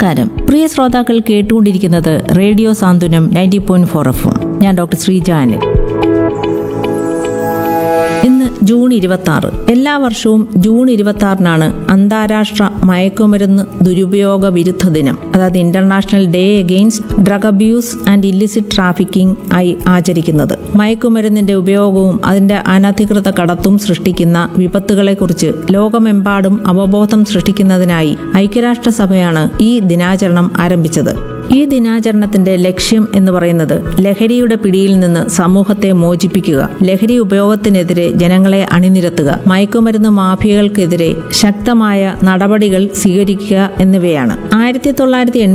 നമസ്കാരം പ്രിയ ശ്രോതാക്കൾ കേട്ടുകൊണ്ടിരിക്കുന്നത് radio Santhwanam ninety point four F ഞാൻ ഡോക്ടർ ശ്രീജാനിൽ ഇന്ന് ജൂൺ ഇരുപത്തി ആറ് എല്ലാ വർഷവും ജൂൺ ഇരുപത്തി ആറിനാണ് അന്താരാഷ്ട്ര മയക്കുമരുന്ന് ദുരുപയോഗ വിരുദ്ധ ദിനം അതായത് international day against drug abuse and illicit trafficking ആയി ആചരിക്കുന്നത് മയക്കുമരുന്നിന്റെ ഉപയോഗവും അതിന്റെ അനധികൃത കടത്തും സൃഷ്ടിക്കുന്ന വിപത്തുകളെക്കുറിച്ച് ലോകമെമ്പാടും അവബോധം സൃഷ്ടിക്കുന്നതിനായി ഐക്യരാഷ്ട്രസഭയാണ് ഈ ദിനാചരണം ആരംഭിച്ചത് ഈ ദിനാചരണത്തിന്റെ ലക്ഷ്യം എന്ന് പറയുന്നത് ലഹരിയുടെ പിടിയിൽ നിന്ന് സമൂഹത്തെ മോചിപ്പിക്കുക ലഹരി ഉപയോഗത്തിനെതിരെ ജനങ്ങളെ അണിനിരത്തുക മയക്കുമരുന്ന് മാഫിയകൾക്കെതിരെ ശക്തമായ നടപടികൾ സ്വീകരിക്കുക എന്നിവയാണ് ആയിരത്തി തൊള്ളായിരത്തി